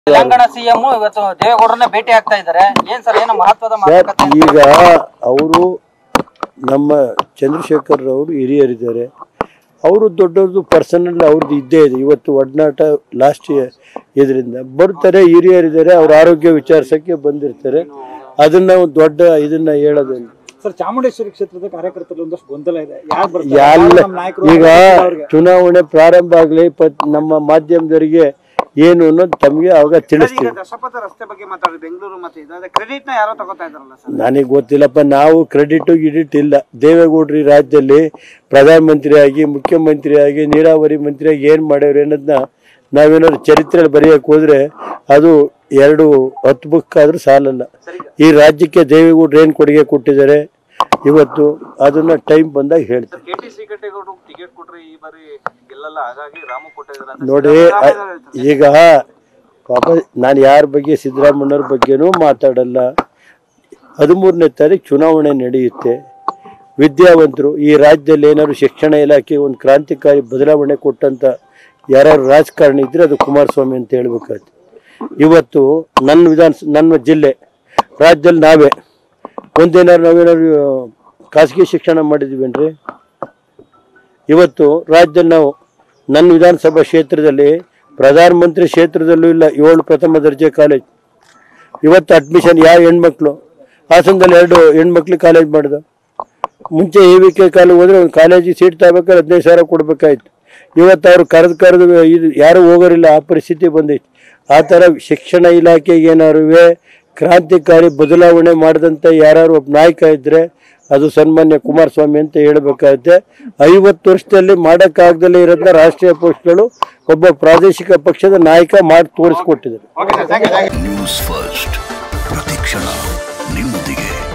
Telangana CM ಇವತ್ತು ದೇವೇಗೌಡರನ್ನ ಭೇಟಿ ಆಗ್ತಾ ಇದ್ದಾರೆ ಏನ್ ಸರ್ ಏನೋ ಮಹತ್ವದ ಸರ್ ಮಾತುಕತೆ ಈಗ ಅವರು ನಮ್ಮ ಚಂದ್ರಶೇಖರ್ ಅವರು ಹಿರಿಯರಿದ್ದಾರೆ ಅವರು ದೊಡ್ಡವ್ರದ್ದು ಪರ್ಸನಲ್ ಅವ್ರದ್ದು ಇದ್ದೇ ಇದೆ ಇವತ್ತು ಒಡನಾಟ ಲಾಸ್ಟ್ ಇದರಿಂದ ಬರ್ತಾರೆ ಹಿರಿಯರಿದ್ದಾರೆ ಅವ್ರ ಆರೋಗ್ಯ ವಿಚಾರಿಸಕ್ಕೆ ಬಂದಿರ್ತಾರೆ ಅದನ್ನ ಒಂದು ದೊಡ್ಡ ಇದನ್ನ ಹೇಳೋದು ಸರ್ ಚಾಮುಂಡೇಶ್ವರಿ ಕ್ಷೇತ್ರದ ಕಾರ್ಯಕರ್ತರಲ್ಲಿ ಒಂದಷ್ಟು ಗೊಂದಲ ಇದೆ ಯಾರು ಎಲ್ಲ ನಮ್ಮ ನಾಯಕರು ಈಗ ಅವ್ರಿಗೆ ಚುನಾವಣೆ ಪ್ರಾರಂಭ ಆಗಲಿ ನಮ್ಮ ಮಾಧ್ಯಮದವರಿಗೆ ಏನು ಅನ್ನೋದು ತಮಗೆ ಅವಾಗ ತಿಳಿಸ್ತೀವಿ ದಶಪಥ ರಸ್ತೆ ಬಗ್ಗೆ ಮಾತಾಡಿ ಬೆಂಗಳೂರು ಮತ್ತೆ ಇದಾದ್ರೆ ಕ್ರೆಡಿಟ್ ನ ಯಾರೋ ತಗೋತಾ ಇದಾರಲ್ಲ ಸರ್ ನನಗೆ ಗೊತ್ತಿಲ್ಲಪ್ಪ ನಾವು ಕ್ರೆಡಿಟು ಗಿಡಿಟ್ ಇಲ್ಲ ದೇವೇಗೌಡರು ಈ ರಾಜ್ಯದಲ್ಲಿ ಪ್ರಧಾನಮಂತ್ರಿ ಆಗಿ ಮುಖ್ಯಮಂತ್ರಿ ಆಗಿ ನೀರಾವರಿ ಮಂತ್ರಿಯಾಗಿ ಏನು ಮಾಡ್ಯಾವ್ರು ಅನ್ನೋದನ್ನ ನಾವೇನಾದ್ರು ಚರಿತ್ರೆಯಲ್ಲಿ ಬರೆಯಕ್ಕೆ ಹೋದ್ರೆ ಅದು ಎರಡು ಹತ್ತು ಬುಕ್ ಆದ್ರೂ ಸಾಲಲ್ಲ ಈ ರಾಜ್ಯಕ್ಕೆ ದೇವೇಗೌಡರು ಏನು ಕೊಡುಗೆ ಕೊಟ್ಟಿದ್ದಾರೆ ಇವತ್ತು ಅದನ್ನ ಟೈಮ್ ಬಂದಾಗ ಹೇಳ್ತಾರೆ ಕೆ ಟಿ ಸಿ ಕಟ್ಟೇಗೌಡರು ಟಿಕೆಟ್ ಕೊಟ್ರೆ ಈ ಬಾರಿ ಗೆಲ್ಲಲ್ಲ ಹಾಗಾಗಿ ರಾಮು ಕೊಟ್ಟಿದ್ದಾರೆ ನೋಡಿ ಅ- ಈಗ ಪಾಪ ನಾನು ಯಾರ ಬಗ್ಗೆ ಸಿದ್ದರಾಮಣ್ಣವ್ರ ಬಗ್ಗೆನೂ ಮಾತಾಡಲ್ಲ ಹದಿಮೂರನೇ ತಾರೀಕು ಚುನಾವಣೆ ನಡೆಯುತ್ತೆ ವಿದ್ಯಾವಂತರು ಈ ರಾಜ್ಯದಲ್ಲಿ ಏನಾದ್ರು ಶಿಕ್ಷಣ ಇಲಾಖೆ ಒಂದು ಕ್ರಾಂತಿಕಾರಿ ಬದಲಾವಣೆ ಕೊಟ್ಟಂತ ಯಾರು ರಾಜಕಾರಣಿ ಇದ್ರೆ ಅದು ಕುಮಾರಸ್ವಾಮಿ ಅಂತ ಹೇಳ್ಬೇಕಾಯ್ತು ಇವತ್ತು ನನ್ನ ವಿಧಾನ ನನ್ನ ಜಿಲ್ಲೆ ರಾಜ್ಯದಲ್ಲಿ ನಾವೇ ಒಂದೇನಾದ್ರು ನಾವೇನಾದ್ರು ಖಾಸಗಿ ಶಿಕ್ಷಣ ಮಾಡಿದ್ವೇನ್ರಿ ಇವತ್ತು ರಾಜ್ಯದಲ್ಲಿ ನಾವು ನನ್ನ ವಿಧಾನಸಭಾ ಕ್ಷೇತ್ರದಲ್ಲಿ ಪ್ರಧಾನಮಂತ್ರಿ ಕ್ಷೇತ್ರದಲ್ಲೂ ಇಲ್ಲ ಏಳು ಪ್ರಥಮ ದರ್ಜೆ ಕಾಲೇಜ್ ಇವತ್ತು ಅಡ್ಮಿಷನ್ ಯಾವ ಹೆಣ್ಮಕ್ಳು ಹಾಸನದಲ್ಲಿ ಎರಡು ಹೆಣ್ಮಕ್ಳು ಕಾಲೇಜ್ ಮಾಡಿದ ಮುಂಚೆ ಎ ವಿ ಕೆ ಕಾಲೇಜ್ ಹೋದ್ರೆ ಒಂದು ಕಾಲೇಜಿಗೆ ಸೀಟ್ ತಗೋಬೇಕಾದ್ರೆ ಹದಿನೈದು ಸಾವಿರ ಕೊಡ್ಬೇಕಾಯ್ತು ಇವತ್ತು ಅವ್ರು ಕರೆದು ಕರೆದು ಇದು ಯಾರು ಹೋಗೋರಿಲ್ಲ ಆ ಪರಿಸ್ಥಿತಿ ಬಂದೈತಿ ಆ ಥರ ಶಿಕ್ಷಣ ಇಲಾಖೆಗೆ ಏನಾರು ಕ್ರಾಂತಿಕಾರಿ ಬದಲಾವಣೆ ಮಾಡಿದಂಥ ಯಾರು ಒಬ್ಬ ನಾಯಕ ಇದ್ರೆ ಅದು ಸನ್ಮಾನ್ಯ ಕುಮಾರಸ್ವಾಮಿ ಅಂತ ಹೇಳಬೇಕಾಗುತ್ತೆ ಐವತ್ತು ವರ್ಷದಲ್ಲಿ ಮಾಡೋಕ್ಕಾಗ್ದಲೇ ಇರೋದನ್ನ ರಾಷ್ಟ್ರೀಯ ಪಕ್ಷಗಳು ಒಬ್ಬ ಪ್ರಾದೇಶಿಕ ಪಕ್ಷದ ನಾಯಕ ಮಾಡಿ ತೋರಿಸ್ಕೊಟ್ಟಿದ್ದಾರೆ ನ್ಯೂಸ್ ಫಸ್ಟ್ ಪ್ರತಿಕ್ಷಣ ನಿಮ್ಮೊಂದಿಗೆ